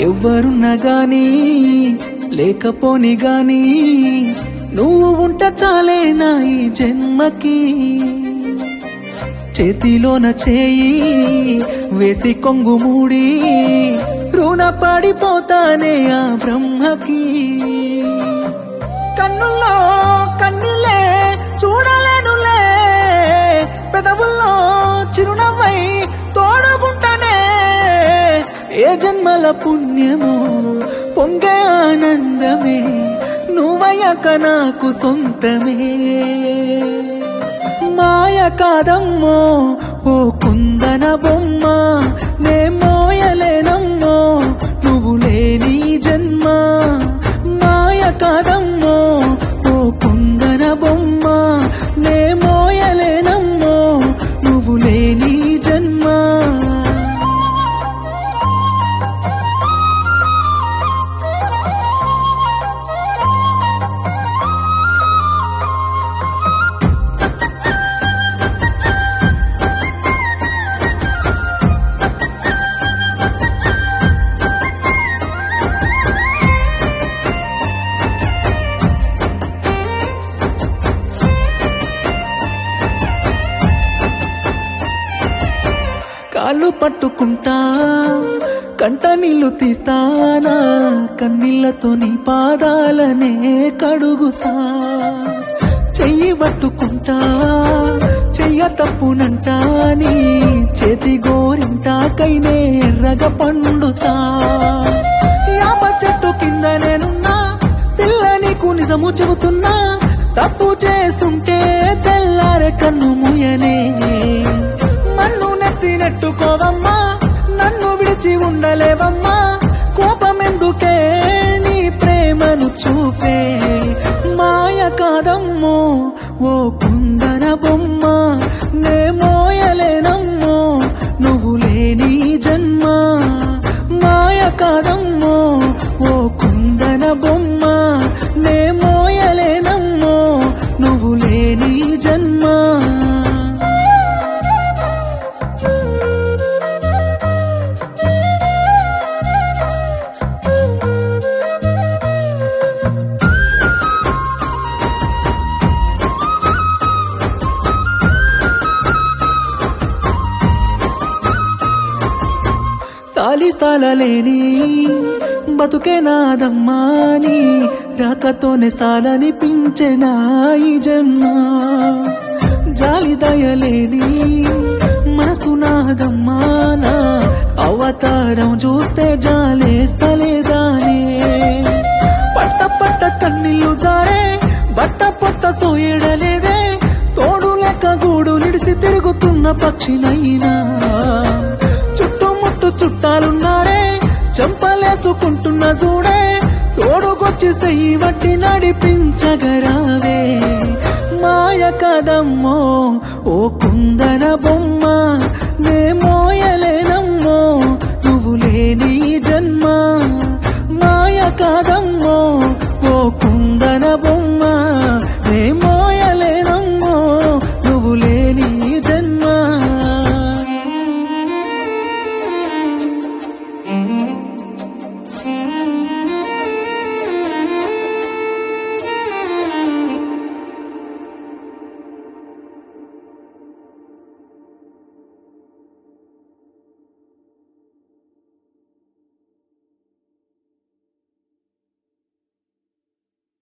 ఎవ్వరున్నా గాని లేకపోని గాని నువ్వు ఉంట చాలే నా ఈ జన్మకి చేతిలోన చేయి వేసి కొంగు మూడి రుణ పడిపోతానే ఆ బ్రహ్మకి కన్నుల్లో కన్నులే చూడలేనులే పెదవుల్లో చిరునవ్వై తోడుకుంటానే ఏ జన్మల పుణ్యమో పొంగే ఆనందమే నువ్వయ్యాక నాకు సొంతమే మాయ కాదమ్మో ఓ కుందన బొమ్మ నే మోయలేనమ్మో నువ్వు లేని జన్మ మాయ కాదమ్మో ఓ కుందన బొమ్మ నే మోయలేనమ్మో నువ్వు లేని జన్మ కాళ్ళు పట్టుకుంటా కంట నీళ్లు తీస్తానా కన్నీళ్లతో నీ పాదాలనే కడుగుతా చెయ్యి పట్టుకుంటా చెయ్య తప్పునంటా నీ చేతి గోరింటాకైనే ఎర్రగ పండుతా యాప చెట్టు కింద నేనున్నా పిల్ల నీకు నిజము చెబుతున్నా తప్పు చేస్తుంటే తెల్లారే కన్ను ముయనే మన్ను నెత్తి నెట్టుకోవమ్మా నన్ను విడిచి ఉండలేవమ్మా కోపమెందుకే నీ ప్రేమను చూపే మాయ కాదమ్మో ఓ కుందన బొమ్మ నే మోయలేనమ్మో నువ్వు లేని జన్మ మాయ కాదమ్మో ఓ కుందన బొమ్మ నే మోయలేనమ్మో నువ్వు లేని జన్మ సాలి సాలలేని బతుకే నాదమ్మాని రాకతోనే సాలనిపించెనా ఈ జన్మ జాలి దయలేని మనసు నాదమ్మానా అవతారం చూస్తే జాలేస్తలేదానే పట్ట పట్ట కన్నీళ్ళు జారే బట్ట పొట్ట సోయడలేదే తోడు లెక్క గూడు నిడిసి తిరుగుతున్న పక్షినైనా చుట్టుముట్టు చుట్టాలున్నారే చంపలేసుకుంటున్న చూడే తోడుకొచ్చి సెయ్యి వట్టి నడిపించగరావే మాయ కదమ్మో ఓ కుందన బొమ్మ